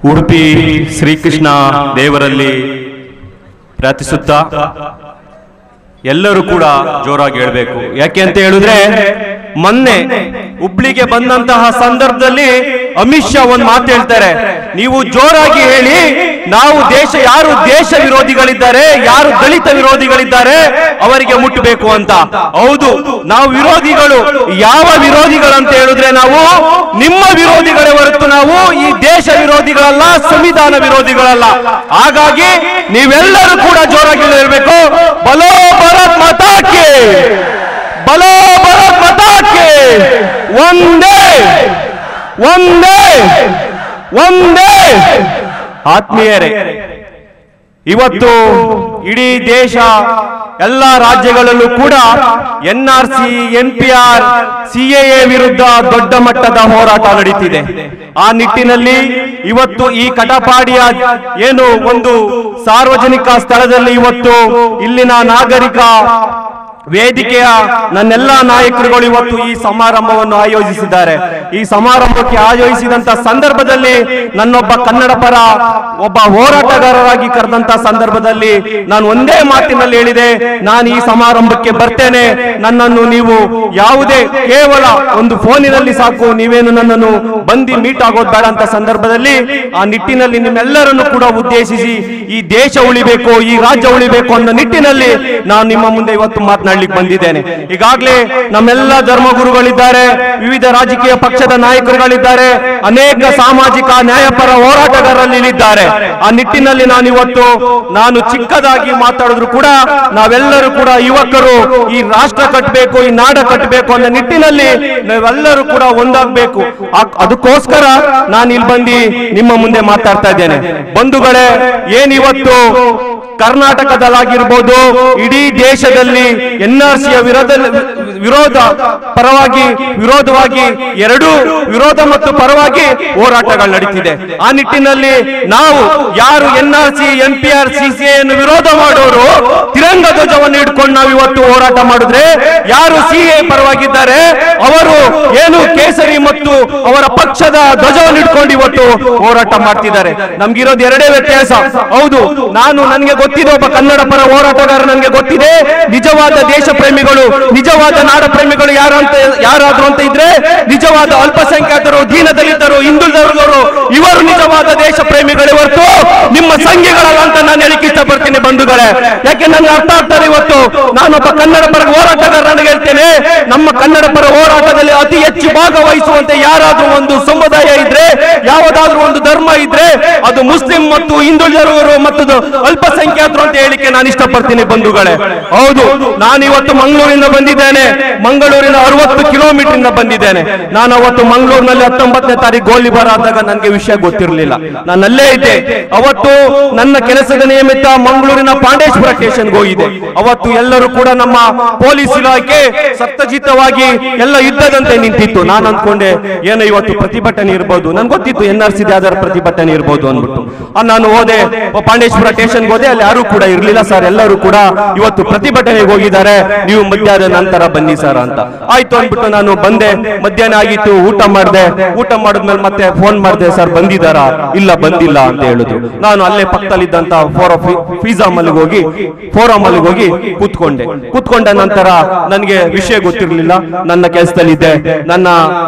ಉಡುಪಿ ಶ್ರೀಕೃಷ್ಣ ದೇವರಲ್ಲಿ ಪ್ರಾರ್ಥಿಸುತ್ತಾ ಎಲ್ಲರೂ ಕೂಡ ಜೋರಾಗಿ ಹೇಳ್ಬೇಕು ಯಾಕೆ ಅಂತ ಹೇಳಿದ್ರೆ ಮೊನ್ನೆ ಹುಬ್ಳಿಗೆ ಬಂದಂತಹ ಸಂದರ್ಭದಲ್ಲಿ ಅಮಿತ್ ಶಾ ಒಂದ್ ಮಾತು ಹೇಳ್ತಾರೆ ನೀವು ಜೋರಾಗಿ ಹೇಳಿ ನಾವು ದೇಶ ಯಾರು ದೇಶ ವಿರೋಧಿಗಳಿದ್ದಾರೆ ಯಾರು ದಲಿತ ವಿರೋಧಿಗಳಿದ್ದಾರೆ ಅವರಿಗೆ ಮುಟ್ಟಬೇಕು ಅಂತ ಹೌದು ನಾವು ವಿರೋಧಿಗಳು ಯಾವ ವಿರೋಧಿಗಳು ಅಂತ ಹೇಳಿದ್ರೆ ನಾವು ನಿಮ್ಮ ವಿರೋಧಿಗಳೇ ಹೊರತು ನಾವು ಈ ದೇಶ ವಿರೋಧಿಗಳಲ್ಲ ಸಂವಿಧಾನ ವಿರೋಧಿಗಳಲ್ಲ ಹಾಗಾಗಿ ನೀವೆಲ್ಲರೂ ಕೂಡ ಜೋರಾಗಿ ಹೇಳ್ಬೇಕು ಬಲೋ ಭಾರತ್ ಮಾತಾಕ್ಕೆ ಬಲೋ ಭಾರತ್ ಮಾತಾಕ್ಕೆ ಒಂದೇ ಒಂದೇ ಒಂದೇ ಆತ್ಮೀಯರೇ ಇವತ್ತು ಇಡೀ ದೇಶ ಎಲ್ಲ ರಾಜ್ಯಗಳಲ್ಲೂ ಕೂಡ N R C N P R CAA ವಿರುದ್ಧ ದೊಡ್ಡ ಮಟ್ಟದ ಹೋರಾಟ ನಡೀತಿದೆ ಆ ನಿಟ್ಟಿನಲ್ಲಿ ಇವತ್ತು ಈ ಕಟಪಾಡಿಯ ಏನು ಒಂದು ಸಾರ್ವಜನಿಕ ಸ್ಥಳದಲ್ಲಿ ಇವತ್ತು ಇಲ್ಲಿನ ನಾಗರಿಕ ವೇದಿಕೆಯ ನನ್ನೆಲ್ಲ ನಾಯಕರುಗಳು ಇವತ್ತು ಈ ಸಮಾರಂಭವನ್ನು ಆಯೋಜಿಸಿದ್ದಾರೆ ಈ ಸಮಾರಂಭಕ್ಕೆ ಆಯೋಜಿಸಿದಂತ ಸಂದರ್ಭದಲ್ಲಿ ನನ್ನೊಬ್ಬ ಕನ್ನಡ ಪರ ಒಬ್ಬ ಹೋರಾಟಗಾರರಾಗಿ ಕರೆದಂತ ಸಂದರ್ಭದಲ್ಲಿ ನಾನು ಒಂದೇ ಮಾತಿನಲ್ಲಿ ಹೇಳಿದೆ ನಾನು ಈ ಸಮಾರಂಭಕ್ಕೆ ಬರ್ತೇನೆ ನನ್ನನ್ನು ನೀವು ಯಾವುದೇ ಕೇವಲ ಒಂದು ಫೋನಿನಲ್ಲಿ ಸಾಕು ನೀವೇನು ನನ್ನನ್ನು ಬಂದು ಮೀಟ್ ಆಗೋದು ಬೇಡ ಅಂತ ಸಂದರ್ಭದಲ್ಲಿ ಆ ನಿಟ್ಟಿನಲ್ಲಿ ನಿಮ್ಮೆಲ್ಲರನ್ನು ಕೂಡ ಉದ್ದೇಶಿಸಿ ಈ ದೇಶ ಉಳಿಬೇಕು ಈ ರಾಜ್ಯ ಉಳಿಬೇಕು ಅನ್ನೋ ನಿಟ್ಟಿನಲ್ಲಿ ನಾನು ನಿಮ್ಮ ಮುಂದೆ ಇವತ್ತು ಮಾತನಾಡ್ಲಿಕ್ಕೆ ಬಂದಿದ್ದೇನೆ ಈಗಾಗಲೇ ನಮ್ಮೆಲ್ಲ ಧರ್ಮಗುರುಗಳಿದ್ದಾರೆ ವಿವಿಧ ರಾಜಕೀಯ ಪಕ್ಷದ ನಾಯಕರುಗಳಿದ್ದಾರೆ ಅನೇಕ ಸಾಮಾಜಿಕ ನ್ಯಾಯಪರ ಹೋರಾಟಗಾರರಲ್ಲಿ ಇದ್ದಾರೆ ಆ ನಿಟ್ಟಿನಲ್ಲಿ ನಾನು ಇವತ್ತು ನಾನು ಚಿಕ್ಕದಾಗಿ ಮಾತಾಡಿದ್ರು ಕೂಡ ನಾವೆಲ್ಲರೂ ಕೂಡ ಯುವಕರು ಈ ರಾಷ್ಟ್ರ ಕಟ್ಟಬೇಕು ಈ ನಾಡ ಕಟ್ಟಬೇಕು ಅನ್ನೋ ನಿಟ್ಟಿನಲ್ಲಿ ನಾವೆಲ್ಲರೂ ಕೂಡ ಒಂದಾಗಬೇಕು ಅದಕ್ಕೋಸ್ಕರ ನಾನು ಇಲ್ಲಿ ಬಂದು ನಿಮ್ಮ ಮುಂದೆ ಮಾತಾಡ್ತಾ ಇದ್ದೇನೆ ಬಂಧುಗಳೇ ಏನಿವತ್ತು ಕರ್ನಾಟಕದಲ್ಲಾಗಿರ್ಬೋದು ಇಡೀ ದೇಶದಲ್ಲಿ ಎನ್ ಆರ್ ಸಿಯ ವಿರೋಧ ವಿರೋಧ ಪರವಾಗಿ ವಿರೋಧವಾಗಿ ಎರಡೂ ವಿರೋಧ ಮತ್ತು ಪರವಾಗಿ ಹೋರಾಟಗಳು ನಡೀತಿದೆ ಆ ನಿಟ್ಟಿನಲ್ಲಿ ನಾವು ಯಾರು N R C N P R C C ಅನ್ನು ವಿರೋಧ ಮಾಡೋರು ತಿರಂಗ ಧ್ವಜವನ್ನು ಇಟ್ಕೊಂಡು ನಾವು ಇವತ್ತು ಹೋರಾಟ ಮಾಡಿದ್ರೆ ಯಾರು ಸಿ ಎ ಪರವಾಗಿದ್ದಾರೆ ಅವರು ಏನು ಕೇಸರಿ ಮತ್ತು ಅವರ ಪಕ್ಷದ ಧ್ವಜವನ್ನು ಇಟ್ಕೊಂಡು ಇವತ್ತು ಹೋರಾಟ ಮಾಡ್ತಿದ್ದಾರೆ ನಮ್ಗಿರೋದು ಎರಡೇ ವ್ಯತ್ಯಾಸ ಹೌದು ನಾನು ನನಗೆ ಗೊತ್ತಿದೆ ಒಬ್ಬ ಕನ್ನಡ ಪರ ಹೋರಾಟಗಾರ ನನಗೆ ಗೊತ್ತಿದೆ ನಿಜವಾದ ದೇಶ ಪ್ರೇಮಿಗಳು ನಿಜವಾದ ನಾಡ ಪ್ರೇಮಿಗಳು ಯಾರು ಅಂತ ಯಾರಾದ್ರು ಅಂತ ಇದ್ರೆ ನಿಜವಾದ ಅಲ್ಪಸಂಖ್ಯಾತರು ದೀನ ದಲಿತರು ಹಿಂದುಳಿದವರು ಇವರು ನಿಜವಾದ ದೇಶ ಪ್ರೇಮಿಗಳೇ ಹೊರತು ನಿಮ್ಮ ಸಂಘಿಗಳಲ್ಲ ಅಂತ ನಾನು ಹೇಳಿಕ್ಕೆ ಇಷ್ಟಪಡ್ತೀನಿ ಬಂಧುಗಳೇ ಯಾಕೆ ನನಗೆ ಅರ್ಥ ಆಗ್ತಾರೆ ಇವತ್ತು ನಾನೊಬ್ಬ ಕನ್ನಡ ಪರ ಹೋರಾಟಗಾರ ನನಗೆ ಹೇಳ್ತೇನೆ ನಮ್ಮ ಕನ್ನಡ ಪರ ಹೋರಾಟದಲ್ಲಿ ಅತಿ ಹೆಚ್ಚು ಭಾಗವಹಿಸುವಂತೆ ಯಾರಾದ್ರೂ ಒಂದು ಸಮುದಾಯ ಇದ್ರೆ ಯಾವುದಾದ್ರೂ ಒಂದು ಧರ್ಮ ಇದ್ರೆ ಅದು ಮುಸ್ಲಿಂ ಮತ್ತು ಹಿಂದುಳಿದವರು ಮತ್ತು ಅಲ್ಪಸಂಖ್ಯಾತರು ಅಂತ ಹೇಳಿಕೆ ನಾನು ಇಷ್ಟಪಡ್ತೀನಿ ಬಂಧುಗಳೇ ಹೌದು ನಾನು ಇವತ್ತು ಮಂಗಳೂರಿಂದ ಬಂದಿದ್ದೇನೆ ಮಂಗಳೂರಿನ ಅರವತ್ತು ಕಿಲೋಮೀಟರ್ ಇಂದ ಬಂದಿದ್ದೇನೆ ನಾನು ಅವತ್ತು ಮಂಗಳೂರಿನಲ್ಲಿ ಹತ್ತೊಂಬತ್ತನೇ ತಾರೀಕು ಗೋಲಿಬಾರ್ ಆದಾಗ ನನಗೆ ವಿಷಯ ಗೊತ್ತಿರಲಿಲ್ಲ ನಾನು ಅಲ್ಲೇ ಇದ್ದೆ ಅವತ್ತು ನನ್ನ ಕೆಲಸದ ನಿಯಮಿತ ಮಂಗಳೂರಿನ ಪಾಂಡೇಶ್ವರ ಸ್ಟೇಷನ್ಗೆ ಹೋಗಿದೆ ಅವತ್ತು ಎಲ್ಲರೂ ಕೂಡ ನಮ್ಮ ಪೊಲೀಸ್ ಇಲಾಖೆ ಸಪ್ತಜಿತವಾಗಿ ಎಲ್ಲ ಯುದ್ಧದಂತೆ ನಿಂತಿತ್ತು ನಾನು ಅಂದ್ಕೊಂಡೆ ಏನೋ ಇವತ್ತು ಪ್ರತಿಭಟನೆ ಇರ್ಬೋದು ನನ್ಗೆ ಗೊತ್ತಿತ್ತು ಎನ್ ಆರ್ ಸಿ ಯಾವ್ದಾರ ಪ್ರತಿಭಟನೆ ಇರ್ಬೋದು ಅಂದ್ಬಿಟ್ಟು ಆ, ನಾನು ಹೋದೆ ಪಾಂಡೇಶ್ವರ ಸ್ಟೇಷನ್ಗೆ ಹೋದೆ ಅಲ್ಲಿ ಯಾರು ಕೂಡ ಇರ್ಲಿಲ್ಲ ಸರ್ ಎಲ್ಲರೂ ಕೂಡ ಇವತ್ತು ಪ್ರತಿಭಟನೆಗೆ ಹೋಗಿದ್ದಾರೆ ನೀವು ಮಧ್ಯಾಹ್ನ ನಂತರ ಬನ್ನಿ ಸರ್ ಅಂತ ಆಯ್ತು ಅಂದ್ಬಿಟ್ಟು ನಾನು ಬಂದೆ ಮಧ್ಯಾಹ್ನ ಆಗಿತ್ತು ಊಟ ಮಾಡಿದೆ ಊಟ ಮಾಡಿದ್ಮೇಲೆ ಮತ್ತೆ ಫೋನ್ ಮಾಡಿದೆ ಸರ್ ಬಂದಿದ್ದಾರಾ ಇಲ್ಲ ಬಂದಿಲ್ಲ ಅಂತ ಹೇಳಿದ್ರು ನಾನು ಅಲ್ಲೇ ಪಕ್ಕದಲ್ಲಿದ್ದಂತ ಫೋರ ಫೀಸಾ ಮಲ್ಲಿಗೆ ಹೋಗಿ ಫೋರಂ ಅಲ್ಲಿ ಹೋಗಿ ಕೂತ್ಕೊಂಡೆ ಕೂತ್ಕೊಂಡ ನಂತರ ನನಗೆ ವಿಷಯ ಗೊತ್ತಿರಲಿಲ್ಲ ನನ್ನ ಕೆಲಸದಲ್ಲಿದ್ದೆ ನನ್ನ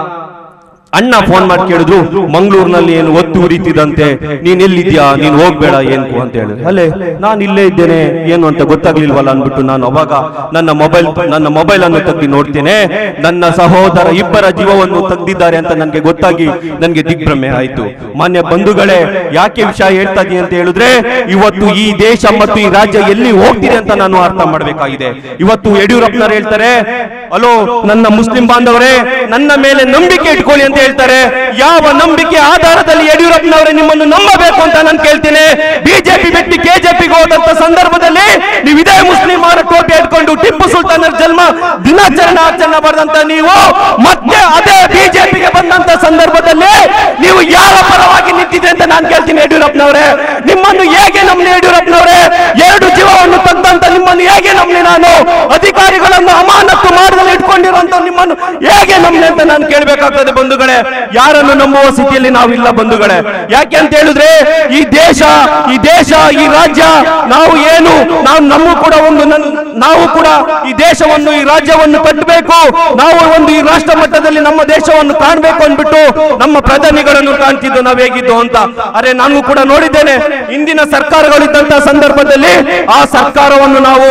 ಅಣ್ಣ ಫೋನ್ ಮಾಡಿ ಕೇಳಿದ್ರು ಮಂಗಳೂರಿನಲ್ಲಿ ಏನು ಒತ್ತು ಉರಿತಿದಂತೆ ನೀನ್ ಎಲ್ಲಿದ್ಯಾ ನೀನ್ ಹೋಗ್ಬೇಡ ಏನ್ಕು ಅಂತ ಹೇಳಿದ್ರು ಅಲ್ಲೇ ನಾನು ಇಲ್ಲೇ ಇದ್ದೇನೆ ಏನು ಅಂತ ಗೊತ್ತಾಗ್ಲಿಲ್ವಲ್ಲ ಅಂದ್ಬಿಟ್ಟು ನಾನು ಅವಾಗ ನನ್ನ ಮೊಬೈಲ್ ನನ್ನ ಮೊಬೈಲ್ ಅನ್ನು ತೆಗ್ದು ನೋಡ್ತೇನೆ ನನ್ನ ಸಹೋದರ ಇಬ್ಬರ ಜೀವವನ್ನು ತೆಗ್ದಿದ್ದಾರೆ ಅಂತ ನನಗೆ ಗೊತ್ತಾಗಿ ನನಗೆ ದಿಗ್ಭ್ರಮೆ ಆಯ್ತು ಮಾನ್ಯ ಬಂಧುಗಳೇ ಯಾಕೆ ವಿಷಯ ಹೇಳ್ತಾ ಇದೀನಿ ಅಂತ ಹೇಳಿದ್ರೆ ಇವತ್ತು ಈ ದೇಶ ಮತ್ತು ಈ ರಾಜ್ಯ ಎಲ್ಲಿ ಹೋಗ್ತಿದೆ ಅಂತ ನಾನು ಅರ್ಥ ಮಾಡಬೇಕಾಗಿದೆ ಇವತ್ತು ಯಡಿಯೂರಪ್ಪನವ್ರು ಹೇಳ್ತಾರೆ ಅಲೋ ನನ್ನ ಮುಸ್ಲಿಂ ಬಾಂಧವರೇ ನನ್ನ ಮೇಲೆ ನಂಬಿಕೆ ಇಟ್ಕೊಳ್ಳಿ ಅಂತ ಹೇಳ್ತಾರೆ ಯಾವ ನಂಬಿಕೆ ಆಧಾರದಲ್ಲಿ ಯಡಿಯೂರಪ್ಪನವರೇ ನಿಮ್ಮನ್ನು ನಂಬಬೇಕು ಅಂತ ನಾನು ಕೇಳ್ತೇನೆ ಬಿಜೆಪಿ ಬಿಟ್ಟು ಕೆಜೆಪಿಗೆ ಹೋದಂತ ಸಂದರ್ಭದಲ್ಲಿ ನೀವು ಇದೇ ಮುಸ್ಲಿಮರ ಟೋಪಿ ಇಟ್ಕೊಂಡು ಟಿಪ್ಪು ಸುಲ್ತಾನರ ಜನ್ಮ ದಿನಾಚರಣೆ ಆಚರಣೆ ಮಾಡಿದಂತ ನೀವು ಮತ್ತೆ ಅದೇ ಬಿಜೆಪಿಗೆ ಬಂದಂತ ಸಂದರ್ಭದಲ್ಲಿ ನೀವು ಯಾರ ಪರವಾಗಿ ನಿಂತಿದೆ ಅಂತ ನಾನು ಕೇಳ್ತೀನಿ ಯಡಿಯೂರಪ್ಪನವರೇ ನಿಮ್ಮನ್ನು ಹೇಗೆ ನಮ್ಮನೆ ಯಡಿಯೂರಪ್ಪನವರೇ ಎರಡು ಜೀವವನ್ನು ತಂದಂತ ನಿಮ್ಮನ್ನು ಹೇಗೆ ನಮ್ಮನೆ ನಾನು ಅಧಿಕಾರಿಗಳನ್ನು ಅಮಾನತ್ತು ಮಾಡದಲ್ಲಿ ಇಟ್ಕೊಂಡು ನಂಬ್ಕೊಂಡಿರುವಂತ ನಿಮ್ಮನ್ನು ಹೇಗೆ ನಮ್ಗೆ ಅಂತ ನಾನು ಕೇಳಬೇಕಾಗ್ತದೆ ಬಂಧುಗಳೇ ಯಾರನ್ನು ನಂಬುವ ಸ್ಥಿತಿಯಲ್ಲಿ ನಾವಿಲ್ಲ ಬಂಧುಗಳೇ ಯಾಕೆ ಅಂತ ಹೇಳಿದ್ರೆ ಈ ದೇಶ ಈ ದೇಶ ಈ ರಾಜ್ಯ ನಾವು ಏನು ನಾವು ನಮ್ಮ ಕೂಡ ಒಂದು ನನ್- ನಾವು ಕೂಡ ಈ ದೇಶವನ್ನು ಈ ರಾಜ್ಯವನ್ನು ಕಟ್ಟಬೇಕು ನಾವು ಒಂದು ಈ ರಾಷ್ಟ್ರ ಮಟ್ಟದಲ್ಲಿ ನಮ್ಮ ದೇಶವನ್ನು ಕಾಣಬೇಕು ಅಂದ್ಬಿಟ್ಟು ನಮ್ಮ ಪ್ರಧಾನಿಗಳನ್ನು ಕಾಣ್ತಿದ್ದು ನಾವು ಹೇಗಿದ್ದು ಅಂತ ಅರೆ ನಾನು ಕೂಡ ನೋಡಿದ್ದೇನೆ ಇಂದಿನ ಸರ್ಕಾರಗಳಿದ್ದಂತಹ ಸಂದರ್ಭದಲ್ಲಿ ಆ ಸರ್ಕಾರವನ್ನು ನಾವು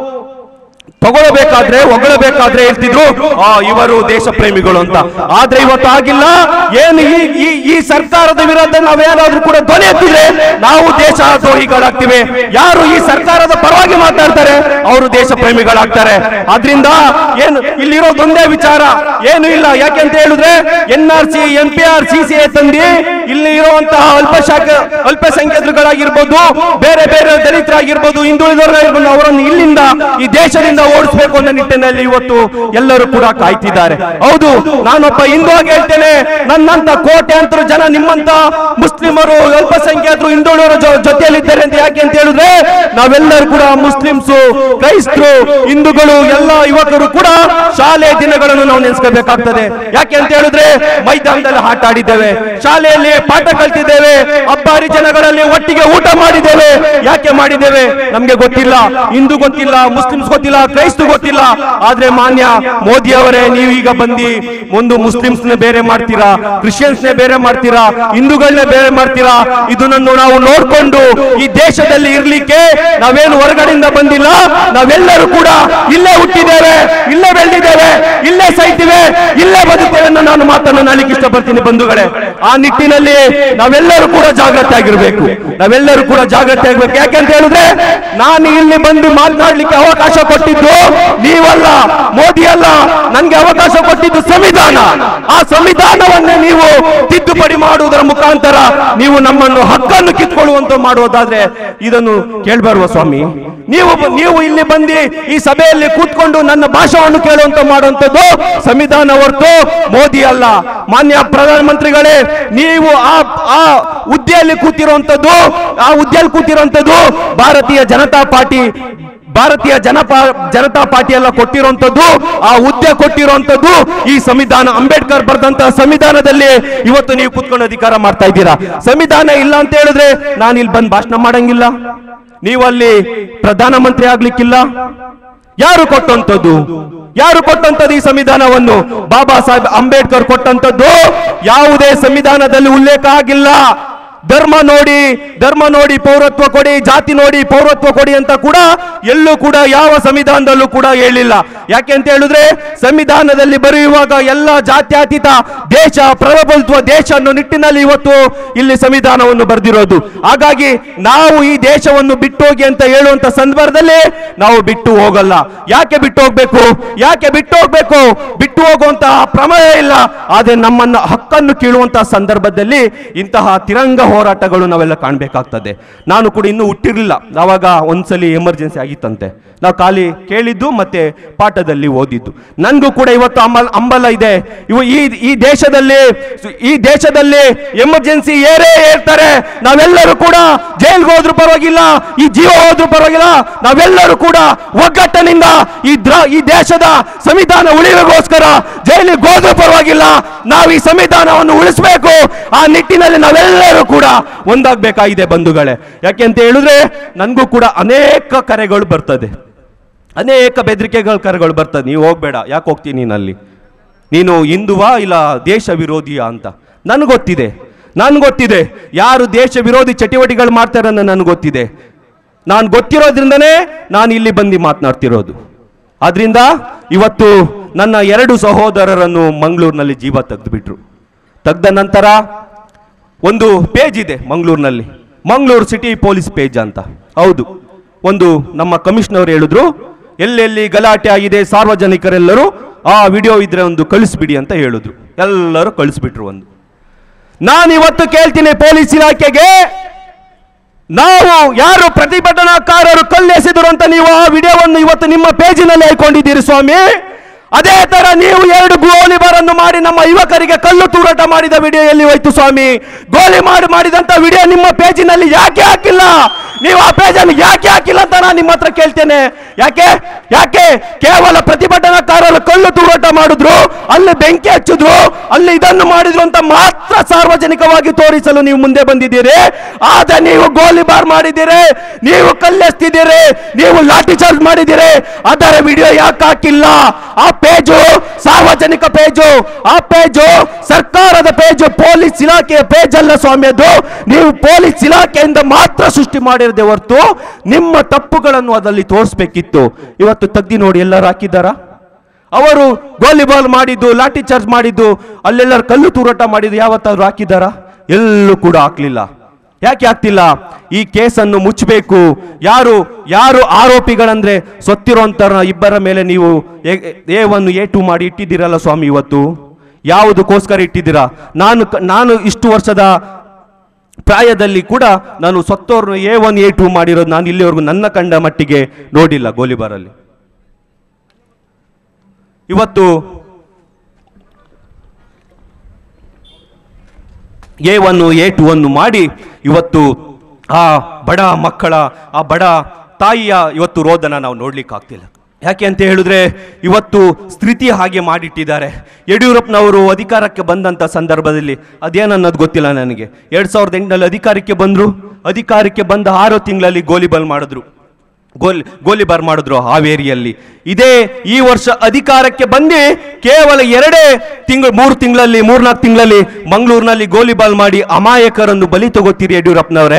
ತಗೊಳ್ಬೇಕಾದ್ರೆ ಹೊಗಳಬೇಕಾದ್ರೆ ಹೇಳ್ತಿದ್ರು ಆ ಇವರು ದೇಶ ಪ್ರೇಮಿಗಳು ಅಂತ ಆದ್ರೆ ಇವತ್ತು ಆಗಿಲ್ಲ ಏನು ಈ ಈ ಈ ಸರ್ಕಾರದ ವಿರುದ್ಧ ನಾವೇನಾದ್ರೂ ಕೂಡ ಧ್ವನಿ ಎತ್ತಿದ್ರೆ ನಾವು ದೇಶ ದ್ರೋಹಿಗಳಾಗ್ತಿವಿ ಯಾರು ಈ ಸರ್ಕಾರದ ಪರವಾಗಿ ಮಾತಾಡ್ತಾರೆ ಅವರು ದೇಶ ಪ್ರೇಮಿಗಳಾಗ್ತಾರೆ ಆದ್ರಿಂದ ಏನು ಇಲ್ಲಿರೋದೊಂದೇ ವಿಚಾರ ಏನು ಇಲ್ಲ ಯಾಕೆ ಅಂತ ಹೇಳಿದ್ರೆ N R C N P R C C A ತಂದಿ ಇಲ್ಲಿ ಇರುವಂತಹ ಅಲ್ಪಶಾಖ ಅಲ್ಪಸಂಖ್ಯಾತರುಗಳಾಗಿರ್ಬೋದು ಬೇರೆ ಬೇರೆ ದಲಿತರಾಗಿರ್ಬೋದು ಹಿಂದುಳಿದವರಾಗಿರ್ಬೋದು ಅವರನ್ನು ಇಲ್ಲಿಂದ ಈ ದೇಶದಿಂದ ಓಡಿಸಬೇಕು ಅನ್ನೋ ನಿಟ್ಟಿನಲ್ಲಿ ಇವತ್ತು ಎಲ್ಲರೂ ಕೂಡ ಕಾಯ್ತಿದ್ದಾರೆ ಹೌದು ನಾನೊಬ್ಬ ಹಿಂದೂ ಆಗಿ ಹೇಳ್ತೇನೆ ನನ್ನಂತ ಕೋಟ್ಯಾಂತರ ಜನ ನಿಮ್ಮಂತ ಮುಸ್ಲಿಮರು ಅಲ್ಪಸಂಖ್ಯಾತರು ಹಿಂದುಳಿದವರ ಜೊ- ಜೊತೆಯಲ್ಲಿದ್ದಾರೆ ಅಂತ ಯಾಕೆ ಅಂತ ಹೇಳಿದ್ರೆ ನಾವೆಲ್ಲರೂ ಕೂಡ ಮುಸ್ಲಿಮ್ಸು ಕ್ರೈಸ್ತರು ಹಿಂದೂಗಳು ಎಲ್ಲ ಯುವಕರು ಕೂಡ ಶಾಲೆ ದಿನಗಳನ್ನು ನಾವು ನೆನೆಸ್ಕೋಬೇಕಾಗ್ತದೆ ಯಾಕೆ ಅಂತ ಹೇಳಿದ್ರೆ ಮೈದಾನದಲ್ಲಿ ಆಟ ಆಡಿದ್ದೇವೆ ಶಾಲೆಯಲ್ಲಿ ಪಾಠ ಕಲ್ತಿದ್ದೇವೆ ಹಬ್ಬ ಹರಿಜನಗಳಲ್ಲಿ ಒಟ್ಟಿಗೆ ಊಟ ಮಾಡಿದ್ದೇವೆ ಯಾಕೆ ಮಾಡಿದ್ದೇವೆ ನಮ್ಗೆ ಗೊತ್ತಿಲ್ಲ ಹಿಂದೂ ಗೊತ್ತಿಲ್ಲ ಮುಸ್ಲಿಮ್ಸ್ ಗೊತ್ತಿಲ್ಲ ಕ್ರೈಸ್ತ ಗೊತ್ತಿಲ್ಲ ಆದ್ರೆ ಮಾನ್ಯ ಮೋದಿ ಅವರೇ ನೀವು ಈಗ ಬಂದಿ ಒಂದು ಮುಸ್ಲಿಮ್ಸ್ ನ ಬೇರೆ ಮಾಡ್ತೀರಾ ಕ್ರಿಶ್ಚಿಯನ್ಸ್ ನೇ ಬೇರೆ ಮಾಡ್ತೀರಾ ಹಿಂದೂಗಳನ್ನೇ ಬೇರೆ ಮಾಡ್ತೀರಾ ಇದನ್ನು ನಾವು ನೋಡ್ಕೊಂಡು ಈ ದೇಶದಲ್ಲಿ ಇರ್ಲಿಕ್ಕೆ ನಾವೇನು ಹೊರಗಡೆಯಿಂದ ಬಂದಿಲ್ಲ ನಾವೆಲ್ಲರೂ ಕೂಡ ಇಲ್ಲೇ ಹುಟ್ಟಿದ್ದೇವೆ ಇಲ್ಲೇ ಬೆಳೆದಿದ್ದೇವೆ ಇಲ್ಲೇ ಸೈತಿವೆ ಇಲ್ಲೇ ಬದುಕೇವೆ ಅನ್ನೋ ನಾನು ಮಾತನ್ನು ನಾಲಿಕ್ಕೆ ಇಷ್ಟಪಡ್ತೀನಿ ಬಂಧುಗಳೇ ಆ ನಿಟ್ಟಿನಲ್ಲಿ ನಾವೆಲ್ಲರೂ ಕೂಡ ಜಾಗ್ರತೆ ಆಗಿರ್ಬೇಕು ನಾವೆಲ್ಲರೂ ಕೂಡ ಜಾಗ್ರತೆ ಆಗ್ಬೇಕು ಯಾಕೆಂತ ಹೇಳಿದ್ರೆ ನಾನು ಇಲ್ಲಿ ಬಂದು ಮಾತನಾಡ್ಲಿಕ್ಕೆ ಅವಕಾಶ ಕೊಟ್ಟಿದ್ದು ನೀವಲ್ಲ ಮೋದಿ ಅಲ್ಲ ನನ್ಗೆ ಅವಕಾಶ ಕೊಟ್ಟಿದ್ದು ಸಂವಿಧಾನ ಆ ಸಂವಿಧಾನವನ್ನೇ ನೀವು ತಿದ್ದುಪಡಿ ಮಾಡುವುದರ ಮುಖಾಂತರ ನೀವು ನಮ್ಮನ್ನು ಹಕ್ಕನ್ನು ಕಿತ್ಕೊಳ್ಳುವಂತ ಮಾಡುವುದಾದ್ರೆ ಇದನ್ನು ಕೇಳ್ಬಾರುವ ಸ್ವಾಮಿ ನೀವು ನೀವು ಇಲ್ಲಿ ಬಂದು ಈ ಸಭೆಯಲ್ಲಿ ಕೂತ್ಕೊಂಡು ನನ್ನ ಭಾಷಣವನ್ನು ಕೇಳುವಂತ ಮಾಡುವಂತದ್ದು ಸಂವಿಧಾನ ಹೊರತು ಮೋದಿ ಅಲ್ಲ ಮಾನ್ಯ ಪ್ರಧಾನಮಂತ್ರಿಗಳೇ ನೀವು ಆ ಆ ಹುದ್ದೆಯಲ್ಲಿ ಕೂತಿರುವಂತದ್ದು ಆ ಹುದ್ದೆಯಲ್ಲಿ ಕೂತಿರುವಂತದ್ದು ಭಾರತೀಯ ಜನತಾ ಪಾರ್ಟಿ ಭಾರತೀಯ ಜನಪಾ ಜನತಾ ಪಾರ್ಟಿ ಎಲ್ಲ ಕೊಟ್ಟಿರುವಂತದ್ದು ಆ ಹುದ್ದೆ ಕೊಟ್ಟಿರುವಂತದ್ದು ಈ ಸಂವಿಧಾನ ಅಂಬೇಡ್ಕರ್ ಬರೆದಂತಹ ಸಂವಿಧಾನದಲ್ಲಿ ಇವತ್ತು ನೀವು ಕೂತ್ಕೊಂಡು ಅಧಿಕಾರ ಮಾಡ್ತಾ ಇದ್ದೀರಾ ಸಂವಿಧಾನ ಇಲ್ಲ ಅಂತ ಹೇಳಿದ್ರೆ ನಾನು ಇಲ್ಲಿ ಬಂದು ಭಾಷಣ ಮಾಡಂಗಿಲ್ಲ ನೀವು ಅಲ್ಲಿ ಪ್ರಧಾನಮಂತ್ರಿ ಆಗ್ಲಿಕ್ಕಿಲ್ಲ ಯಾರು ಕೊಟ್ಟಂತದ್ದು ಯಾರು ಕೊಟ್ಟಂತದ್ದು ಈ ಸಂವಿಧಾನವನ್ನು ಬಾಬಾ ಸಾಹೇಬ್ ಅಂಬೇಡ್ಕರ್ ಕೊಟ್ಟಂತದ್ದು ಯಾವುದೇ ಸಂವಿಧಾನದಲ್ಲಿ ಉಲ್ಲೇಖ ಆಗಿಲ್ಲ ಧರ್ಮ ನೋಡಿ ಧರ್ಮ ನೋಡಿ ಪೌರತ್ವ ಕೊಡಿ ಜಾತಿ ನೋಡಿ ಪೌರತ್ವ ಕೊಡಿ ಅಂತ ಕೂಡ ಎಲ್ಲೂ ಕೂಡ ಯಾವ ಸಂವಿಧಾನದಲ್ಲೂ ಕೂಡ ಹೇಳಿಲ್ಲ ಯಾಕೆ ಅಂತ ಹೇಳಿದ್ರೆ ಸಂವಿಧಾನದಲ್ಲಿ ಬರೆಯುವಾಗ ಎಲ್ಲ ಜಾತ್ಯತೀತ ದೇಶ ಪ್ರಭುತ್ವ ದೇಶ ಅನ್ನೋ ನಿಟ್ಟಿನಲ್ಲಿ ಇವತ್ತು ಇಲ್ಲಿ ಸಂವಿಧಾನವನ್ನು ಬರೆದಿರೋದು ಹಾಗಾಗಿ ನಾವು ಈ ದೇಶವನ್ನು ಬಿಟ್ಟು ಹೋಗಿ ಅಂತ ಹೇಳುವಂತ ಸಂದರ್ಭದಲ್ಲಿ ನಾವು ಬಿಟ್ಟು ಹೋಗಲ್ಲ ಯಾಕೆ ಬಿಟ್ಟು ಹೋಗ್ಬೇಕು ಯಾಕೆ ಬಿಟ್ಟು ಹೋಗ್ಬೇಕು ಬಿಟ್ಟು ಹೋಗುವಂತಹ ಪ್ರಮೇಯ ಇಲ್ಲ ಆದ್ರೆ ನಮ್ಮನ್ನ ಹಕ್ಕನ್ನು ಕೀಳುವಂತಹ ಸಂದರ್ಭದಲ್ಲಿ ಇಂತಹ ತಿರಂಗ ಹೋರಾಟಗಳು ನಾವೆಲ್ಲ ಕಾಣಬೇಕಾಗ್ತದೆ ನಾನು ಕೂಡ ಇನ್ನೂ ಹುಟ್ಟಿರ್ಲಿಲ್ಲ ಆವಾಗ ಒಂದ್ಸಲಿ ಎಮರ್ಜೆನ್ಸಿ ಆಗಿತ್ತಂತೆ ನಾವು ಖಾಲಿ ಕೇಳಿದ್ದು ಮತ್ತೆ ಪಾಠದಲ್ಲಿ ಓದಿದ್ದು ನನ್ಗೂ ಕೂಡ ಇವತ್ತು ಅಮಲ್ ಅಂಬಲ ಇದೆ ಇವು ಈ ಈ ದೇಶದಲ್ಲಿ ಈ ದೇಶದಲ್ಲಿ ಎಮರ್ಜೆನ್ಸಿ ಏರೇ ಹೇಳ್ತಾರೆ ನಾವೆಲ್ಲರೂ ಕೂಡ ಜೈಲ್ಗೆ ಹೋದ್ರು ಪರವಾಗಿಲ್ಲ ಈ ಜೀವ ಹೋದ್ರು ಪರವಾಗಿಲ್ಲ ನಾವೆಲ್ಲರೂ ಕೂಡ ಒಗ್ಗಟ್ಟಿನಿಂದ ಈ ದ್ರ ಈ ದೇಶದ ಸಂವಿಧಾನ ಉಳಿವಿಗೋಸ್ಕರ ಜೈಲಿಗೆ ಹೋದ್ರು ಪರವಾಗಿಲ್ಲ ನಾವು ಈ ಸಂವಿಧಾನವನ್ನು ಉಳಿಸಬೇಕು ಆ ನಿಟ್ಟಿನಲ್ಲಿ ನಾವೆಲ್ಲರೂ ಕೂಡ ಒಂದಾಗಬೇಕಾಗಿದೆ ಬಂಧುಗಳೇ ಯಾಕೆ ಅಂತ ಹೇಳಿದ್ರೆ ನನಗೂ ಕೂಡ ಅನೇಕ ಕರೆಗಳು ಬರ್ತದೆ ಅನೇಕ ಬೆದರಿಕೆಗಳ ಕರೆಗಳು ಬರ್ತದೆ ನೀವು ಹೋಗ್ಬೇಡ ಯಾಕೆ ಹೋಗ್ತೀನಿ ನೀನು ಅಲ್ಲಿ ನೀನು ಹಿಂದುವಾ ಇಲ್ಲ ದೇಶ ವಿರೋಧಿಯಾ ಅಂತ ನನಗೆ ಗೊತ್ತಿದೆ ನನ್ಗೆ ಗೊತ್ತಿದೆ ಯಾರು ದೇಶ ವಿರೋಧಿ ಚಟುವಟಿಕೆಗಳು ಮಾಡ್ತಾರೆ ಅನ್ನೋ ನನಗೆ ಗೊತ್ತಿದೆ ನಾನು ಗೊತ್ತಿರೋದ್ರಿಂದನೇ ನಾನು ಇಲ್ಲಿ ಬಂದು ಮಾತನಾಡ್ತಿರೋದು ಆದ್ರಿಂದ ಇವತ್ತು ನನ್ನ ಎರಡು ಸಹೋದರರನ್ನು ಮಂಗಳೂರಿನಲ್ಲಿ ಜೀವ ತೆಗೆದುಬಿಟ್ರು ತೆಗ್ದ ನಂತರ ಒಂದು ಪೇಜ್ ಇದೆ ಮಂಗಳೂರಿನಲ್ಲಿ ಮಂಗಳೂರು ಸಿಟಿ ಪೊಲೀಸ್ ಪೇಜ್ ಅಂತ ಹೌದು ಒಂದು ನಮ್ಮ ಕಮಿಷನರ್ ಹೇಳಿದ್ರು ಎಲ್ಲೆಲ್ಲಿ ಗಲಾಟೆ ಆಗಿದೆ ಸಾರ್ವಜನಿಕರೆಲ್ಲರೂ ಆ ವಿಡಿಯೋ ಇದ್ರೆ ಒಂದು ಕಳಿಸ್ಬಿಡಿ ಅಂತ ಹೇಳಿದ್ರು ಎಲ್ಲರೂ ಕಳಿಸ್ಬಿಟ್ರು ಒಂದು ನಾನು ಇವತ್ತು ಕೇಳ್ತೀನಿ ಪೊಲೀಸ್ ಇಲಾಖೆಗೆ ನಾವು ಯಾರು ಪ್ರತಿಭಟನಾಕಾರರು ಕಲ್ಲೆಸೆದರು ಅಂತ ನೀವು ಆ ವಿಡಿಯೋವನ್ನು ಇವತ್ತು ನಿಮ್ಮ ಪೇಜಿನಲ್ಲಿ ಹಾಕೊಂಡಿದ್ದೀರಿ ಸ್ವಾಮಿ ಅದೇ ತರ ನೀವು ಎರಡು ಗೋಲಿಬಾರನ್ನು ಮಾಡಿ ನಮ್ಮ ಯುವಕರಿಗೆ ಕಲ್ಲು ತೂರಾಟ ಮಾಡಿದ ವಿಡಿಯೋ ಎಲ್ಲಿ ಹೋಯ್ತು ಸ್ವಾಮಿ ಗೋಲಿ ಮಾಡಿ ಮಾಡಿದಂತ ವಿಡಿಯೋ ನಿಮ್ಮ ಪೇಜಿನಲ್ಲಿ ಯಾಕೆ ಹಾಕಿಲ್ಲ ನೀವು ಆ ಪೇಜನ್ನು ಯಾಕೆ ಹಾಕಿಲ್ಲ ಅಂತ ನಾನು ನಿಮ್ಮ ಹತ್ರ ಕೇಳ್ತೇನೆ ಯಾಕೆ ಯಾಕೆ ಕೇವಲ ಪ್ರತಿಭಟನಾಕಾರರು ಕಲ್ಲು ತೂರಾಟ ಮಾಡಿದ್ರು ಅಲ್ಲಿ ಬೆಂಕಿ ಹಚ್ಚಿದ್ರು ಅಲ್ಲಿ ಇದನ್ನು ಮಾಡಿದ್ರು ಅಂತ ಮಾತ್ರ ಸಾರ್ವಜನಿಕವಾಗಿ ತೋರಿಸಲು ನೀವು ಮುಂದೆ ಬಂದಿದ್ದೀರಿ ಆದ್ರೆ ನೀವು ಗೋಲಿಬಾರ್ ಮಾಡಿದ್ದೀರಿ ನೀವು ಕಲ್ಲೆಸ್ತಿದ್ದೀರಿ ನೀವು ಲಾಠಿ ಚಾರ್ಜ್ ಮಾಡಿದ್ದೀರಿ ಅದರ ವಿಡಿಯೋ ಯಾಕೆ ಹಾಕಿಲ್ಲ ಆ ಪೇಜು ಸಾರ್ವಜನಿಕ ಪೇಜು ಆ ಪೇಜು ಸರ್ಕಾರದ ಪೇಜು ಪೊಲೀಸ್ ಇಲಾಖೆಯ ಪೇಜ್ ಅಲ್ಲ ಸ್ವಾಮಿ ಅದು ನೀವು ಪೊಲೀಸ್ ಇಲಾಖೆಯಿಂದ ಮಾತ್ರ ಸೃಷ್ಟಿ ಮಾಡಿರದೆ ಹೊರತು ನಿಮ್ಮ ತಪ್ಪುಗಳನ್ನು ಅದರಲ್ಲಿ ತೋರಿಸ್ಬೇಕಿತ್ತು ಇವತ್ತು ತಗ್ದಿ ನೋಡಿ ಎಲ್ಲರೂ ಹಾಕಿದ್ದಾರಾ ಅವರು ಗೋಲಿಬಾಲ್ ಮಾಡಿದ್ದು ಲಾಠಿ ಚಾರ್ಜ್ ಮಾಡಿದ್ದು ಅಲ್ಲೆಲ್ಲರೂ ಕಲ್ಲು ತೂರಾಟ ಮಾಡಿದ್ದು ಯಾವತ್ತಾದ್ರೂ ಹಾಕಿದ್ದಾರಾ ಎಲ್ಲೂ ಕೂಡ ಹಾಕ್ಲಿಲ್ಲ ಯಾಕೆ ಆಗ್ತಿಲ್ಲ ಈ ಕೇಸನ್ನು ಮುಚ್ಚಬೇಕು ಯಾರು ಯಾರು ಆರೋಪಿಗಳಂದ್ರೆ ಸೊತ್ತಿರುವಂತ ಇಬ್ಬರ ಮೇಲೆ ನೀವು ಎ ಒನ್ ಎ ಟು ಮಾಡಿ ಇಟ್ಟಿದ್ದೀರಲ್ಲ ಸ್ವಾಮಿ ಇವತ್ತು ಯಾವುದಕ್ಕೋಸ್ಕರ ಇಟ್ಟಿದ್ದೀರಾ ನಾನು ಕ- ನಾನು ಇಷ್ಟು ವರ್ಷದ ಪ್ರಾಯದಲ್ಲಿ ಕೂಡ ನಾನು ಸತ್ತೋರ್ನ ಎ ಒನ್ ಎ ಟು ಮಾಡಿರೋದು ನಾನು ಇಲ್ಲಿವರೆಗೂ ನನ್ನ ಕಂಡ ಮಟ್ಟಿಗೆ ನೋಡಿಲ್ಲ ಗೋಲಿಬಾರಲ್ಲಿ ಇವತ್ತು ಎ ಒನ್ ಎ ಟು ಅನ್ನು ಮಾಡಿ ಇವತ್ತು ಆ ಬಡ ಮಕ್ಕಳ ಆ ಬಡ ತಾಯಿಯ ಇವತ್ತು ರೋದನ ನಾವು ನೋಡ್ಲಿಕ್ಕೆ ಆಗ್ತಿಲ್ಲ ಯಾಕೆ ಅಂತ ಹೇಳಿದ್ರೆ ಇವತ್ತು ಸ್ಥಿತಿ ಹಾಗೆ ಮಾಡಿಟ್ಟಿದ್ದಾರೆ ಯಡಿಯೂರಪ್ಪನವರು ಅಧಿಕಾರಕ್ಕೆ ಬಂದಂತ ಸಂದರ್ಭದಲ್ಲಿ ಅದೇನನ್ನೋದು ಗೊತ್ತಿಲ್ಲ ನನಗೆ ಎರಡ್ ಸಾವಿರದ ಎಂಟರಲ್ಲಿ ಅಧಿಕಾರಕ್ಕೆ ಬಂದ್ರು ಅಧಿಕಾರಕ್ಕೆ ಬಂದ ಆರು ತಿಂಗಳಲ್ಲಿ ಗೋಲಿಬಾಲ್ ಮಾಡಿದ್ರು ಗೋಲಿ ಗೋಲಿಬಾರ್ ಮಾಡಿದ್ರು ಹಾವೇರಿಯಲ್ಲಿ ಇದೇ ಈ ವರ್ಷ ಅಧಿಕಾರಕ್ಕೆ ಬಂದು ಕೇವಲ ಎರಡೇ ತಿಂಗಳು ಮೂರು ತಿಂಗಳಲ್ಲಿ ಮೂರ್ನಾಲ್ಕು ತಿಂಗಳಲ್ಲಿ ಮಂಗಳೂರಿನಲ್ಲಿ ಗೋಲಿಬಾಲ್ ಮಾಡಿ ಅಮಾಯಕರನ್ನು ಬಲಿ ತಗೋತೀರಿ ಯಡಿಯೂರಪ್ಪನವರೇ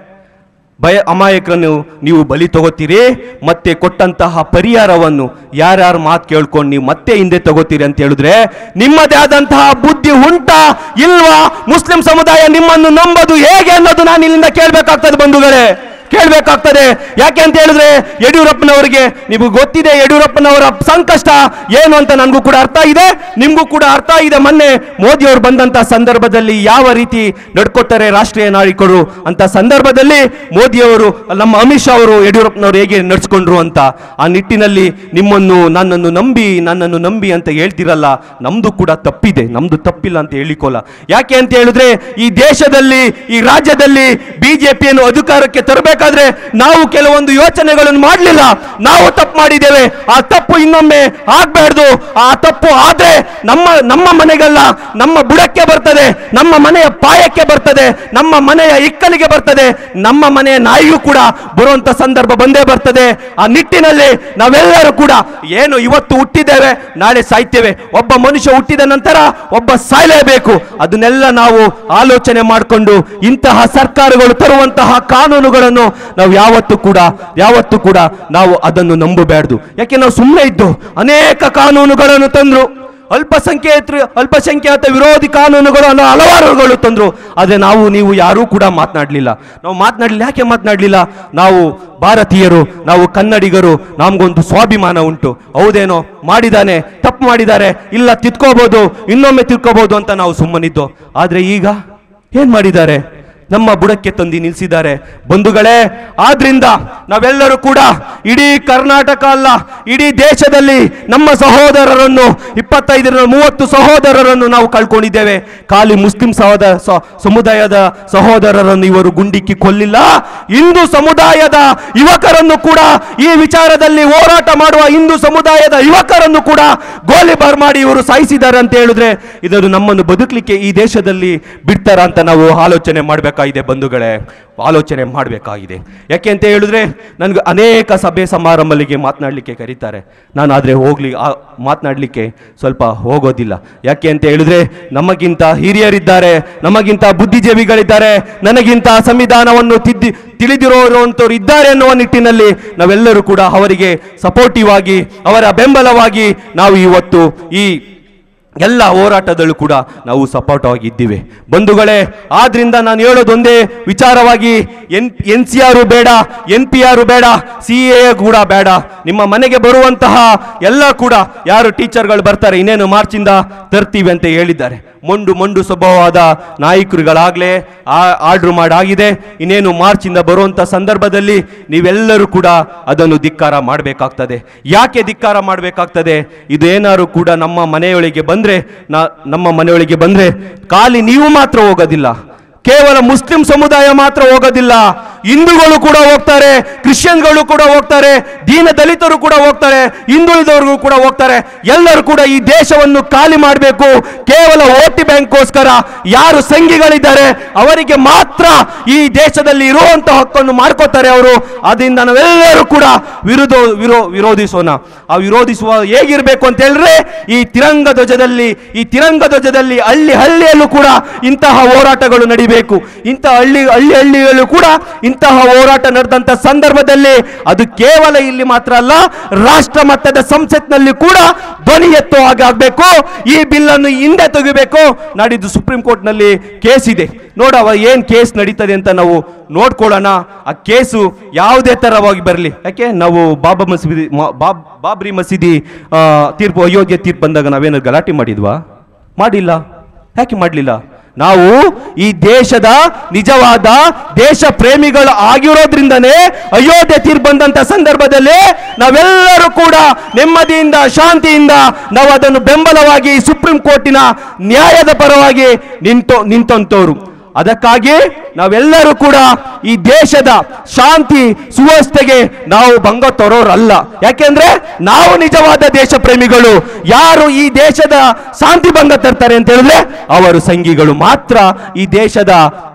ಭಯ ಅಮಾಯಕರನ್ನು ನೀವು ಬಲಿ ತಗೋತೀರಿ ಮತ್ತೆ ಕೊಟ್ಟಂತಹ ಪರಿಹಾರವನ್ನು ಯಾರ್ಯಾರು ಮಾತು ಕೇಳ್ಕೊಂಡು ನೀವು ಮತ್ತೆ ಹಿಂದೆ ತಗೋತೀರಿ ಅಂತ ಹೇಳಿದ್ರೆ ನಿಮ್ಮದೇ ಆದಂತಹ ಬುದ್ಧಿ ಉಂಟಾ ಇಲ್ವಾ ಮುಸ್ಲಿಂ ಸಮುದಾಯ ನಿಮ್ಮನ್ನು ನಂಬೋದು ಹೇಗೆ ಅನ್ನೋದು ನಾನು ಇಲ್ಲಿಂದ ಕೇಳ್ಬೇಕಾಗ್ತದೆ ಬಂಧುಗಳೇ ಕೇಳ್ಬೇಕಾಗ್ತದೆ ಯಾಕೆ ಅಂತ ಹೇಳಿದ್ರೆ ಯಡಿಯೂರಪ್ಪನವರಿಗೆ ನಿಮಗೆ ಗೊತ್ತಿದೆ ಯಡಿಯೂರಪ್ಪನವರ ಸಂಕಷ್ಟ ಏನು ಅಂತ ನನಗೂ ಕೂಡ ಅರ್ಥ ಇದೆ ನಿಮಗೂ ಕೂಡ ಅರ್ಥ ಇದೆ ಮೊನ್ನೆ ಮೋದಿ ಅವರು ಬಂದಂತ ಸಂದರ್ಭದಲ್ಲಿ ಯಾವ ರೀತಿ ನಡ್ಕೋತಾರೆ ರಾಷ್ಟ್ರೀಯ ನಾಯಕರು ಅಂತ ಸಂದರ್ಭದಲ್ಲಿ ಮೋದಿ ಅವರು ನಮ್ಮ ಅಮಿತ್ ಶಾ ಅವರು ಯಡಿಯೂರಪ್ಪನವರು ಹೇಗೆ ನಡ್ಸ್ಕೊಂಡ್ರು ಅಂತ ಆ ನಿಟ್ಟಿನಲ್ಲಿ ನಿಮ್ಮನ್ನು ನನ್ನನ್ನು ನಂಬಿ ನನ್ನನ್ನು ನಂಬಿ ಅಂತ ಹೇಳ್ತಿರಲ್ಲ ನಮ್ದು ಕೂಡ ತಪ್ಪಿದೆ ನಮ್ದು ತಪ್ಪಿಲ್ಲ ಅಂತ ಹೇಳಿಕೋಲ್ಲ ಯಾಕೆ ಅಂತ ಹೇಳಿದ್ರೆ ಈ ದೇಶದಲ್ಲಿ ಈ ರಾಜ್ಯದಲ್ಲಿ ಬಿಜೆಪಿಯನ್ನು ಅಧಿಕಾರಕ್ಕೆ ತರಬೇಕಾದ್ರೆ ನಾವು ಕೆಲವೊಂದು ಯೋಚನೆಗಳನ್ನು ಮಾಡಲಿಲ್ಲ ನಾವು ತಪ್ಪು ಮಾಡಿದ್ದೇವೆ ಆ ತಪ್ಪು ಇನ್ನೊಮ್ಮೆ ಆಗ್ಬಾರ್ದು ಆ ತಪ್ಪು ಆದ್ರೆ ನಮ್ಮ ನಮ್ಮ ಮನೆಗಲ್ಲ ನಮ್ಮ ಬುಡಕ್ಕೆ ಬರ್ತದೆ ನಮ್ಮ ಮನೆಯ ಪಾಯಕ್ಕೆ ಬರ್ತದೆ ನಮ್ಮ ಮನೆಯ ಇಕ್ಕಲಿಗೆ ಬರ್ತದೆ ನಮ್ಮ ಮನೆಯ ನಾಯಿಗೂ ಕೂಡ ಬರುವಂತ ಸಂದರ್ಭ ಬಂದೇ ಬರ್ತದೆ ಆ ನಿಟ್ಟಿನಲ್ಲಿ ನಾವೆಲ್ಲರೂ ಕೂಡ ಏನು ಇವತ್ತು ಹುಟ್ಟಿದ್ದೇವೆ ನಾಳೆ ಸಾಯ್ತೇವೆ ಒಬ್ಬ ಮನುಷ್ಯ ಹುಟ್ಟಿದ ನಂತರ ಒಬ್ಬ ಸಾಯಲೇಬೇಕು ಅದನ್ನೆಲ್ಲ ನಾವು ಆಲೋಚನೆ ಮಾಡಿಕೊಂಡು ಇಂತಹ ಸರ್ಕಾರಗಳು ತರುವಂತಹ ಕಾನೂನುಗಳನ್ನು ನಾವು ಯಾವತ್ತೂ ಕೂಡ ಯಾವತ್ತೂ ಕೂಡ ನಾವು ಅದನ್ನು ನಂಬಬೇಡ್ದು ಯಾಕೆ ನಾವು ಸುಮ್ಮನೆ ಇದ್ದು ಅನೇಕ ಕಾನೂನುಗಳನ್ನು ತಂದ್ರು ಅಲ್ಪಸಂಖ್ಯಾತರು ಅಲ್ಪಸಂಖ್ಯಾತ ವಿರೋಧಿ ಕಾನೂನುಗಳನ್ನು ಹಲವಾರುಗಳು ತಂದ್ರು ಆದರೆ ನಾವು ನೀವು ಯಾರೂ ಕೂಡ ಮಾತನಾಡಲಿಲ್ಲ ನಾವು ಮಾತನಾಡಲಿಲ್ಲ ಯಾಕೆ ಮಾತನಾಡಲಿಲ್ಲ ನಾವು ಭಾರತೀಯರು ನಾವು ಕನ್ನಡಿಗರು ನಮಗೊಂದು ಸ್ವಾಭಿಮಾನ ಉಂಟು ಹೌದೇನೋ ಮಾಡಿದಾನೆ ತಪ್ಪು ಮಾಡಿದ್ದಾರೆ ಇಲ್ಲ ತಿದ್ಕೋಬಹುದು ಇನ್ನೊಮ್ಮೆ ತಿದ್ಕೋಬಹುದು ಅಂತ ನಾವು ಸುಮ್ಮನಿದ್ದು ಆದ್ರೆ ಈಗ ಏನ್ ಮಾಡಿದ್ದಾರೆ ನಮ್ಮ ಬುಡಕ್ಕೆ ತಂದು ನಿಲ್ಲಿಸಿದ್ದಾರೆ ಬಂಧುಗಳೇ ಆದ್ರಿಂದ ನಾವೆಲ್ಲರೂ ಕೂಡ ಇಡೀ ಕರ್ನಾಟಕ ಅಲ್ಲ ಇಡೀ ದೇಶದಲ್ಲಿ ನಮ್ಮ ಸಹೋದರರನ್ನು ಇಪ್ಪತ್ತೈದರ ಮೂವತ್ತು ಸಹೋದರರನ್ನು ನಾವು ಕಳ್ಕೊಂಡಿದ್ದೇವೆ ಖಾಲಿ ಮುಸ್ಲಿಂ ಸಹೋದರ ಸ- ಸಮುದಾಯದ ಸಹೋದರರನ್ನು ಇವರು ಗುಂಡಿಕ್ಕಿ ಕೊಲ್ಲಿಲ್ಲ ಹಿಂದೂ ಸಮುದಾಯದ ಯುವಕರನ್ನು ಕೂಡ ಈ ವಿಚಾರದಲ್ಲಿ ಹೋರಾಟ ಮಾಡುವ ಹಿಂದೂ ಸಮುದಾಯದ ಯುವಕರನ್ನು ಕೂಡ ಗೋಲಿಬಾರ್ ಮಾಡಿ ಇವರು ಸಾಯಿಸಿದ್ದಾರೆ ಅಂತ ಹೇಳಿದ್ರೆ ಇದನ್ನು ನಮ್ಮನ್ನು ಬದುಕಲಿಕ್ಕೆ ಈ ದೇಶದಲ್ಲಿ ಬಿಡ್ತಾರ ಅಂತ ನಾವು ಆಲೋಚನೆ ಮಾಡಬೇಕಾಗಿದೆ ಬಂಧುಗಳೇ ಆಲೋಚನೆ ಮಾಡಬೇಕಾಗಿದೆ ಯಾಕೆ ಅಂತ ಹೇಳಿದ್ರೆ ನನಗೆ ಅನೇಕ ಸಭೆ ಸಮಾರಂಭಗಳಿಗೆ ಮಾತನಾಡಲಿಕ್ಕೆ ಕರೀತಾರೆ ನಾನು ಆದರೆ ಹೋಗ್ಲಿ ಆ ಮಾತನಾಡಲಿಕ್ಕೆ ಸ್ವಲ್ಪ ಹೋಗೋದಿಲ್ಲ ಯಾಕೆ ಅಂತ ಹೇಳಿದ್ರೆ ನಮಗಿಂತ ಹಿರಿಯರಿದ್ದಾರೆ ನಮಗಿಂತ ಬುದ್ಧಿಜೀವಿಗಳಿದ್ದಾರೆ ನನಗಿಂತ ಸಂವಿಧಾನವನ್ನು ತಿದ್ದಿ ತಿಳಿದಿರುವಂಥವ್ರು ಇದ್ದಾರೆ ಅನ್ನುವ ನಿಟ್ಟಿನಲ್ಲಿ ನಾವೆಲ್ಲರೂ ಕೂಡ ಅವರಿಗೆ ಸಪೋರ್ಟಿವ್ ಆಗಿ ಅವರ ಬೆಂಬಲವಾಗಿ ನಾವು ಇವತ್ತು ಈ ಎಲ್ಲ ಹೋರಾಟದಲ್ಲೂ ಕೂಡ ನಾವು ಸಪೋರ್ಟ್ ಆಗಿದ್ದೀವಿ ಬಂಧುಗಳೇ ಆದ್ರಿಂದ ನಾನು ಹೇಳೋದು ಒಂದೇ ವಿಚಾರವಾಗಿ ಎನ್ ಎನ್ ಸಿ ಆರು ಬೇಡ ಎನ್ ಪಿ ಆರು ಬೇಡ ಸಿ ಎ ಕೂಡ ಬೇಡ ನಿಮ್ಮ ಮನೆಗೆ ಬರುವಂತಹ ಎಲ್ಲ ಕೂಡ ಯಾರು ಟೀಚರ್ಗಳು ಬರ್ತಾರೆ ಇನ್ನೇನು ಮಾರ್ಚಿಂದ ತರ್ತೀವಿ ಅಂತ ಹೇಳಿದ್ದಾರೆ ಮೊಂಡು ಮೊಂಡು ಸ್ವಭಾವವಾದ ನಾಯಕರುಗಳಾಗಲೇ ಆರ್ಡ್ರ್ ಮಾಡಾಗಿದೆ ಇನ್ನೇನು ಮಾರ್ಚಿಂದ ಬರುವಂಥ ಸಂದರ್ಭದಲ್ಲಿ ನೀವೆಲ್ಲರೂ ಕೂಡ ಅದನ್ನು ಧಿಕ್ಕಾರ ಮಾಡಬೇಕಾಗ್ತದೆ ಯಾಕೆ ಧಿಕ್ಕಾರ ಮಾಡಬೇಕಾಗ್ತದೆ ಇದೇನಾದ್ರು ಕೂಡ ನಮ್ಮ ಮನೆಯೊಳಗೆ ಬಂದರೆ ನಾ ನಮ್ಮ ಮನೆಯೊಳಗೆ ಬಂದರೆ ಖಾಲಿ ನೀವು ಮಾತ್ರ ಹೋಗೋದಿಲ್ಲ ಕೇವಲ ಮುಸ್ಲಿಂ ಸಮುದಾಯ ಮಾತ್ರ ಹೋಗೋದಿಲ್ಲ ಹಿಂದೂಗಳು ಕೂಡ ಹೋಗ್ತಾರೆ ಕ್ರಿಶ್ಚಿಯನ್ಗಳು ಕೂಡ ಹೋಗ್ತಾರೆ ದೀನ ದಲಿತರು ಕೂಡ ಹೋಗ್ತಾರೆ ಹಿಂದುಳಿದವರು ಕೂಡ ಹೋಗ್ತಾರೆ ಎಲ್ಲರೂ ಕೂಡ ಈ ದೇಶವನ್ನು ಖಾಲಿ ಮಾಡಬೇಕು ಕೇವಲ ಓಟಿ ಬ್ಯಾಂಕ್ಗೋಸ್ಕರ ಯಾರು ಸಂಘಿಗಳಿದ್ದಾರೆ ಅವರಿಗೆ ಮಾತ್ರ ಈ ದೇಶದಲ್ಲಿ ಇರುವಂತ ಹಕ್ಕನ್ನು ಮಾಡ್ಕೋತಾರೆ ಅವರು ಅದರಿಂದ ನಾವೆಲ್ಲರೂ ಕೂಡ ವಿರೋಧ ವಿರೋ ವಿರೋಧಿಸೋಣ ಆ ವಿರೋಧಿಸುವ ಹೇಗಿರ್ಬೇಕು ಅಂತ ಹೇಳಿದ್ರೆ ಈ ತಿರಂಗ ಧ್ವಜದಲ್ಲಿ ಈ ತಿರಂಗ ಧ್ವಜದಲ್ಲಿ ಹಳ್ಳಿ ಹಳ್ಳಿಯಲ್ಲೂ ಕೂಡ ಇಂತಹ ಹೋರಾಟಗಳು ನಡಿಬೇಕು ಇಂತಹ ಹಳ್ಳಿ ಹಳ್ಳಿ ಹಳ್ಳಿಯಲ್ಲೂ ಕೂಡ ಇಂತಹ ಹೋರಾಟ ನಡೆದಂತ ಸಂದರ್ಭದಲ್ಲಿ ಅದು ಕೇವಲ ಇಲ್ಲಿ ಮಾತ್ರ ಅಲ್ಲ ರಾಷ್ಟ್ರ ಮಟ್ಟದ ಸಂಸತ್ನಲ್ಲಿ ಕೂಡ ಧ್ವನಿ ಎತ್ತುವ ಹಾಗೆ ಆಗ್ಬೇಕು ಈ ಬಿಲ್ ಅನ್ನು ಹಿಂದೆ ತೆಗಿಬೇಕು ನಾಡಿದ್ದು ಸುಪ್ರೀಂ ಕೋರ್ಟ್ ನಲ್ಲಿ ಕೇಸ್ ಇದೆ ನೋಡವ ಏನ್ ಕೇಸ್ ನಡೀತದೆ ಅಂತ ನಾವು ನೋಡ್ಕೊಳ್ಳೋಣ ಆ ಕೇಸು ಯಾವುದೇ ತರವಾಗಿ ಬರಲಿ ಯಾಕೆ ನಾವು ಬಾಬಾ ಮಸೀದಿ ಮ- ಬಾಬ್ ಬಾಬ್ರಿ ಮಸೀದಿ ಆ, ತೀರ್ಪು ಅಯೋಧ್ಯೆ ತೀರ್ಪು ಬಂದಾಗ ನಾವೇನಾದ್ರು ಗಲಾಟೆ ಮಾಡಿದ್ವಾ ಮಾಡಿಲ್ಲ ಯಾಕೆ ಮಾಡಲಿಲ್ಲ ನಾವು ಈ ದೇಶದ ನಿಜವಾದ ದೇಶ ಪ್ರೇಮಿಗಳು ಆಗಿರೋದ್ರಿಂದನೇ ಅಯೋಧ್ಯೆ ತೀರ್ಪು ಬಂದಂತ ಸಂದರ್ಭದಲ್ಲಿ ನಾವೆಲ್ಲರೂ ಕೂಡ ನೆಮ್ಮದಿಯಿಂದ ಶಾಂತಿಯಿಂದ ನಾವು ಅದನ್ನು ಬೆಂಬಲವಾಗಿ ಸುಪ್ರೀಂ ಕೋರ್ಟಿನ ನ್ಯಾಯದ ಪರವಾಗಿ ನಿಂತು ನಿಂತಂತವ್ರು ಅದಕ್ಕಾಗಿ ನಾವೆಲ್ಲರೂ ಕೂಡ ಈ ದೇಶದ ಶಾಂತಿ ಸುವ್ಯವಸ್ಥೆಗೆ ನಾವು ಭಂಗ ತರೋರಲ್ಲ ಯಾಕೆಂದ್ರೆ ನಾವು ನಿಜವಾದ ದೇಶ ಪ್ರೇಮಿಗಳು ಯಾರು ಈ ದೇಶದ ಶಾಂತಿ ಭಂಗ ತರ್ತಾರೆ ಅಂತ ಹೇಳಿದ್ರೆ ಅವರು ಸಂಘಿಗಳು ಮಾತ್ರ ಈ ದೇಶದ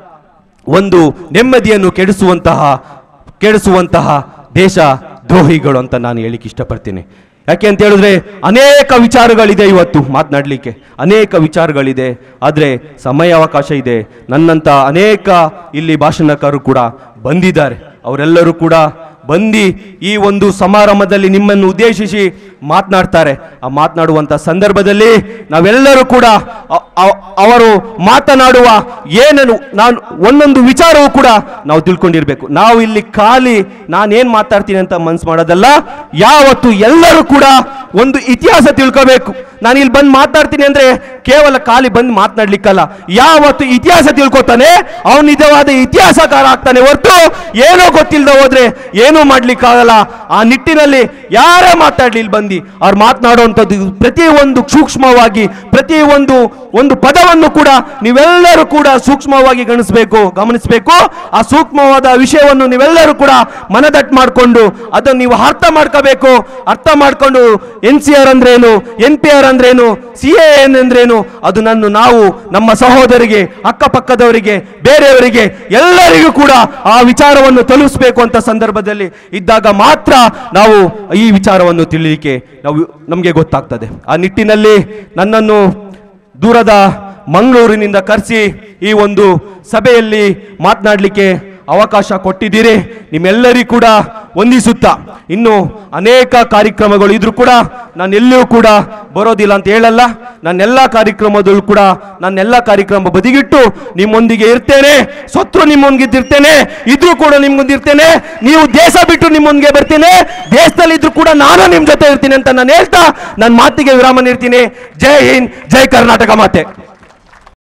ಒಂದು ನೆಮ್ಮದಿಯನ್ನು ಕೆಡಿಸುವಂತಹ ಕೆಡಿಸುವಂತಹ ದೇಶ ದ್ರೋಹಿಗಳು ಅಂತ ನಾನು ಹೇಳಿಕ್ಕೆ ಇಷ್ಟಪಡ್ತೀನಿ ಯಾಕೆ ಅಂತ ಹೇಳಿದ್ರೆ ಅನೇಕ ವಿಚಾರಗಳಿದೆ ಇವತ್ತು ಮಾತನಾಡಲಿಕ್ಕೆ ಅನೇಕ ವಿಚಾರಗಳಿದೆ ಆದರೆ ಸಮಯಾವಕಾಶ ಇದೆ ನನ್ನಂಥ ಅನೇಕ ಇಲ್ಲಿ ಭಾಷಣಕಾರರು ಕೂಡ ಬಂದಿದ್ದಾರೆ ಅವರೆಲ್ಲರೂ ಕೂಡ ಬಂದು ಈ ಒಂದು ಸಮಾರಂಭದಲ್ಲಿ ನಿಮ್ಮನ್ನು ಉದ್ದೇಶಿಸಿ ಮಾತನಾಡ್ತಾರೆ ಆ ಮಾತನಾಡುವಂಥ ಸಂದರ್ಭದಲ್ಲಿ ನಾವೆಲ್ಲರೂ ಕೂಡ ಅ- ಅ- ಅವರು ಮಾತನಾಡುವ ಏನನ್ನು ನಾನು ಒಂದೊಂದು ವಿಚಾರವೂ ಕೂಡ ನಾವು ತಿಳ್ಕೊಂಡಿರ್ಬೇಕು ನಾವು ಇಲ್ಲಿ ಖಾಲಿ ನಾನೇನ್ ಮಾತಾಡ್ತೀನಿ ಅಂತ ಮನ್ಸು ಮಾಡೋದಲ್ಲ ಯಾವತ್ತು ಎಲ್ಲರೂ ಕೂಡ ಒಂದು ಇತಿಹಾಸ ತಿಳ್ಕೋಬೇಕು ನಾನು ಇಲ್ಲಿ ಬಂದು ಮಾತಾಡ್ತೀನಿ ಅಂದ್ರೆ ಕೇವಲ ಖಾಲಿ ಬಂದು ಮಾತನಾಡ್ಲಿಕ್ಕಲ್ಲ ಯಾವತ್ತು ಇತಿಹಾಸ ತಿಳ್ಕೊತಾನೆ ಅವನು ನಿಜವಾದ ಇತಿಹಾಸಕಾರ ಆಗ್ತಾನೆ ಹೊರತು ಏನೋ ಗೊತ್ತಿಲ್ಲದೆ ಹೋದ್ರೆ ಏನೂ ಮಾಡ್ಲಿಕ್ಕಾಗಲ್ಲ ಆ ನಿಟ್ಟಿನಲ್ಲಿ ಯಾರೇ ಮಾತಾಡ್ಲಿ ಇಲ್ಲಿ ಬಂದು ಅವ್ರು ಮಾತನಾಡುವಂಥದ್ದು ಪ್ರತಿ ಒಂದು ಸೂಕ್ಷ್ಮವಾಗಿ ಪ್ರತಿ ಒಂದು ಒಂದು ಪದವನ್ನು ಕೂಡ ನೀವೆಲ್ಲರೂ ಕೂಡ ಸೂಕ್ಷ್ಮವಾಗಿ ಗಣಿಸಬೇಕು ಗಮನಿಸಬೇಕು ಆ ಸೂಕ್ಷ್ಮವಾದ ವಿಷಯವನ್ನು ನೀವೆಲ್ಲರೂ ಕೂಡ ಮನದಟ್ಟು ಮಾಡಿಕೊಂಡು ಅದನ್ನು ನೀವು ಅರ್ಥ ಮಾಡ್ಕೋಬೇಕು ಅರ್ಥ ಮಾಡ್ಕೊಂಡು ಎನ್ ಸಿ ಆರ್ ಅಂದ್ರೇನು ಎನ್ ಪಿ ಆರ್ ಅಂದ್ರೇನು ಸಿ ಎ ಎನ್ ಅಂದ್ರೇನು ಅದು ನನ್ನ ನಾವು ನಮ್ಮ ಸಹೋದರಿಗೆ ಅಕ್ಕಪಕ್ಕದವರಿಗೆ ಬೇರೆಯವರಿಗೆ ಎಲ್ಲರಿಗೂ ಕೂಡ ಆ ವಿಚಾರವನ್ನು ತಲುಪಿಸಬೇಕು ಅಂತ ಸಂದರ್ಭದಲ್ಲಿ ಇದ್ದಾಗ ಮಾತ್ರ ನಾವು ಈ ವಿಚಾರವನ್ನು ತಿಳಿಲಿಕ್ಕೆ ನಾವು ನಮಗೆ ಗೊತ್ತಾಗ್ತದೆ ಆ ನಿಟ್ಟಿನಲ್ಲಿ ನನ್ನನ್ನು ದೂರದ ಮಂಗಳೂರಿನಿಂದ ಕರೆಸಿ ಈ ಒಂದು ಸಭೆಯಲ್ಲಿ ಮಾತನಾಡಲಿಕ್ಕೆ ಅವಕಾಶ ಕೊಟ್ಟಿದ್ದೀರಿ ನಿಮ್ಮೆಲ್ಲರಿಗೂ ಕೂಡ ವಂದಿಸುತ್ತಾ ಇನ್ನು ಅನೇಕ ಕಾರ್ಯಕ್ರಮಗಳು ಇದ್ರೂ ಕೂಡ ನಾನು ಎಲ್ಲಿಯೂ ಕೂಡ ಬರೋದಿಲ್ಲ ಅಂತ ಹೇಳಲ್ಲ ನನ್ನೆಲ್ಲ ಕಾರ್ಯಕ್ರಮದಲ್ಲೂ ಕೂಡ ನನ್ನೆಲ್ಲ ಕಾರ್ಯಕ್ರಮ ಬದಿಗಿಟ್ಟು ನಿಮ್ಮೊಂದಿಗೆ ಇರ್ತೇನೆ ಸತ್ರು ನಿಮ್ಮೊಂದಿಗಿರ್ತೇನೆ ಇದ್ರೂ ಕೂಡ ನಿಮ್ಗೊಂದಿರ್ತೇನೆ ನೀವು ದೇಶ ಬಿಟ್ಟು ನಿಮ್ಮೊಂದಿಗೆ ಬರ್ತೀನಿ ದೇಶದಲ್ಲಿ ಇದ್ರೂ ಕೂಡ ನಾನು ನಿಮ್ಮ ಜೊತೆ ಇರ್ತೀನಿ ಅಂತ ನಾನು ಹೇಳ್ತಾ ನನ್ನ ಮಾತಿಗೆ ವಿರಾಮ ನೀಡ್ತೀನಿ ಜೈ ಹಿಂದ್ ಜೈ ಕರ್ನಾಟಕ ಮಾತೆ